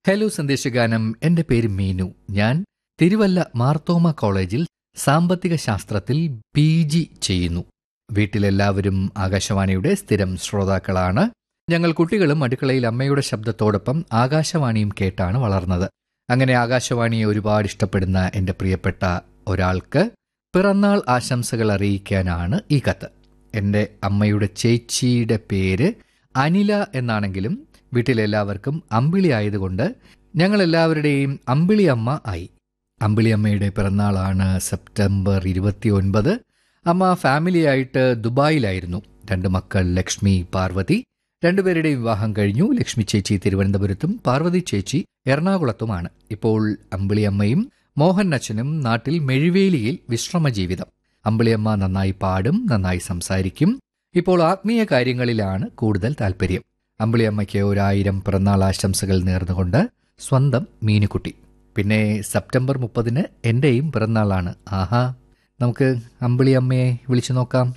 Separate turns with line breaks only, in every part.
hello സന്ദേശഗാനം എന്റെ പേര് മീനു ഞാൻ തിരുവല്ല മാർത്തോമ കോളേജിൽ സാമ്പത്തിക ശാസ്ത്രത്തിൽ പി ജി ചെയ്യുന്നു വീട്ടിലെല്ലാവരും ആകാശവാണിയുടെ സ്ഥിരം ശ്രോതാക്കളാണ് ഞങ്ങൾ കുട്ടികളും അടുക്കളയിൽ അമ്മയുടെ ശബ്ദത്തോടൊപ്പം ആകാശവാണിയും കേട്ടാണ് വളർന്നത് അങ്ങനെ ആകാശവാണിയെ ഒരുപാട് ഇഷ്ടപ്പെടുന്ന എന്റെ പ്രിയപ്പെട്ട ഒരാൾക്ക് പിറന്നാൾ ആശംസകൾ അറിയിക്കാനാണ് ഈ കത്ത് എൻ്റെ അമ്മയുടെ ചേച്ചിയുടെ പേര് അനില എന്നാണെങ്കിലും വീട്ടിലെല്ലാവർക്കും അമ്പിളി ആയതുകൊണ്ട് ഞങ്ങളെല്ലാവരുടെയും അമ്പിളി അമ്മ ആയി അമ്പിളി അമ്മയുടെ പിറന്നാളാണ് സെപ്റ്റംബർ ഇരുപത്തി ഒൻപത് അമ്മ ഫാമിലിയായിട്ട് ദുബായിലായിരുന്നു രണ്ട് മക്കൾ ലക്ഷ്മി പാർവതി രണ്ടുപേരുടെയും വിവാഹം കഴിഞ്ഞു ലക്ഷ്മി ചേച്ചി തിരുവനന്തപുരത്തും പാർവതി ചേച്ചി എറണാകുളത്തുമാണ് ഇപ്പോൾ അമ്പിളി അമ്മയും മോഹൻ അച്ഛനും നാട്ടിൽ മെഴുവേലിയിൽ വിശ്രമ ജീവിതം അമ്പിളിയമ്മ നന്നായി പാടും നന്നായി സംസാരിക്കും ഇപ്പോൾ ആത്മീയ കാര്യങ്ങളിലാണ് കൂടുതൽ താല്പര്യം അമ്പിളിയമ്മയ്ക്ക് ഒരായിരം പിറന്നാൾ ആശംസകൾ നേർന്നുകൊണ്ട് സ്വന്തം മീനുക്കുട്ടി പിന്നെ സെപ്റ്റംബർ മുപ്പതിന് എന്റെയും പിറന്നാളാണ് ആഹാ നമുക്ക് അമ്പിളിയമ്മയെ വിളിച്ചു നോക്കാം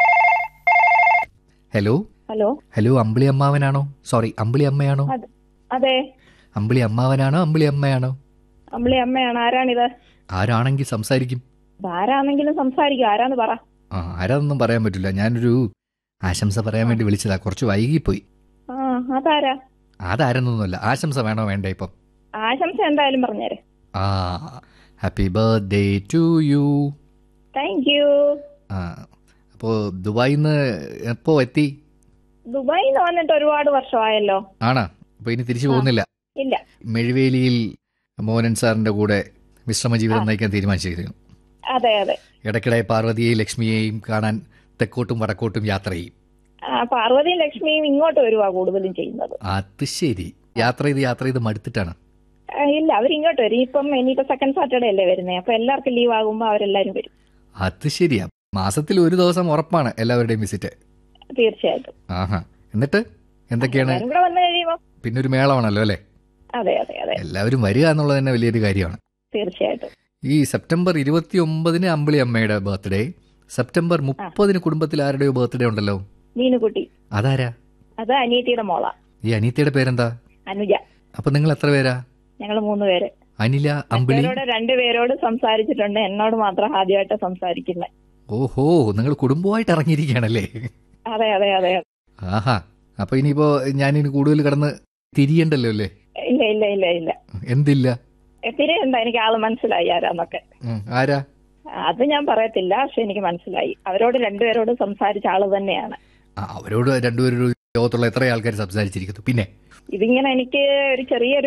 ഹലോ
ഹലോ
ഹലോ അമ്പിളി അമ്മാവനാണോ സോറി അമ്പിളി അമ്മയാണോ
അതെ അതെ
അമ്പിളി അമ്മാവനാണോ അമ്പിളി അമ്മയാണോ
അമ്പിളി അമ്മയാണ് ആരാണിത്
ആരാണെങ്കിൽ സംസാരിക്കും
ആരാണെങ്കിലും സംസാരിക്കും ആരാന്ന് പറ
ആ ആരാന്നൊന്നും പറയാൻ പറ്റില്ല ഞാനൊരു ആശംസ പറയാൻ വേണ്ടി വിളിച്ചതാ കുറച്ച് വൈകിപ്പോയി
ആ അതാരാ
അതാരെന്നൊന്നുമല്ല ആശംസ വേണോ വേണ്ട ഇപ്പം
ആശംസ എന്തായാലും പറഞ്ഞേരെ
ആ happy birthday to you
thank you
ആ അപ്പോൾ ദുബായിൽ നിന്ന് എപ്പോ എത്തി
ദുബായിൽ നിന്ന് വന്നിട്ട് ഒരുപാട് വർഷമായല്ലോ
ആണാ അപ്പോൾ ഇനി തിരിച്ചു പോകുന്നില്ല
ഇല്ല
മെഴുവേലിയിൽ മോഹനൻ സാറിന്റെ കൂടെ വിശ്രമ ജീവിതം നയിക്കാൻ തീരുമാനിച്ചിരിക്കുന്നു
അതെ അതെ
ഇടയ്ക്കിടെ പാർവതിയെയും ലക്ഷ്മിയെയും കാണാൻ തെക്കോട്ടും വടക്കോട്ടും യാത്ര ചെയ്യും
ആ പാർവതിയും ലക്ഷ്മിയും ഇങ്ങോട്ട് വരുവാ കൂടുതലും ചെയ്യുന്നത്
അത് ശരി യാത്ര ചെയ്ത് യാത്ര ചെയ്ത് മടുത്തിട്ടാണ്
ആ, ഇല്ല അവരിങ്ങോട്ട് വരും ഇപ്പം ഇനിയിപ്പോ സെക്കൻഡ് സാറ്റർഡേ അല്ലേ വരുന്നത് അപ്പൊ എല്ലാവർക്കും ലീവ് ആകുമ്പോ അവരെല്ലാരും വരും
അത് ശരിയാ മാസത്തിൽ ഒരു ദിവസം ഉറപ്പാണ് എല്ലാവരുടെയും വിസിറ്റ്
തീർച്ചയായിട്ടും
ആഹാ എന്നിട്ട് എന്തൊക്കെയാണ്
എല്ലാരും കൂടെ വന്നു കഴിയുമ്പോ
പിന്നെ ഒരു മേളമാണല്ലോ അല്ലേ
അതെ അതെ അതെ
എല്ലാവരും വരിക എന്നുള്ളത് തന്നെ വലിയൊരു കാര്യമാണ്
തീർച്ചയായിട്ടും
ഈ സെപ്റ്റംബർ ഇരുപത്തി ഒമ്പതിന് അമ്പിളി അമ്മയുടെ ബർത്ത്ഡേ സെപ്റ്റംബർ മുപ്പതിന് കുടുംബത്തിൽ ആരുടെയോ ബർത്ത്ഡേ ഉണ്ടല്ലോ
മീനുകുട്ടി
അതാരാ
അത് അനിയത്തിയുടെ മോള
ഈ അനീത്തയുടെ പേരെന്താ
അനുജ
അപ്പൊ നിങ്ങൾ എത്ര പേരാ
ഞങ്ങൾ മൂന്ന് പേര്
അനില അമ്പിളി
മറ്റവരോട് രണ്ടുപേരോട് സംസാരിച്ചിട്ടുണ്ട് എന്നോട് മാത്രം ആദ്യമായിട്ട് സംസാരിക്കുന്നത്
ഓഹോ നിങ്ങൾ കുടുംബമായിട്ട് ഇറങ്ങിയിരിക്കുകയാണല്ലേ
അതെ അതെ അതെ
ആഹാ അപ്പൊ ഇനിയിപ്പോ ഞാനിനി കൂടുതൽ കടന്ന് തിരിയണ്ടല്ലോ അല്ലേ
ഇല്ല ഇല്ല ഇല്ല ഇല്ല
എന്തില്ല
തിരിയുണ്ട് എനിക്ക് ആള് മനസ്സിലായി ആരാന്നൊക്കെ
ഉം, ആരാ
അത് ഞാൻ പറയത്തില്ല പക്ഷെ എനിക്ക് മനസ്സിലായി അവരോട് രണ്ടുപേരോട് സംസാരിച്ച ആള് തന്നെയാണ്
ആ, അവരോട് രണ്ടുപേരും ലോകത്തുള്ള എത്ര ആൾക്കാർ സംസാരിച്ചിരിക്കുന്നു പിന്നെ
ഇതിങ്ങനെ എനിക്ക് ഒരു ചെറിയൊരു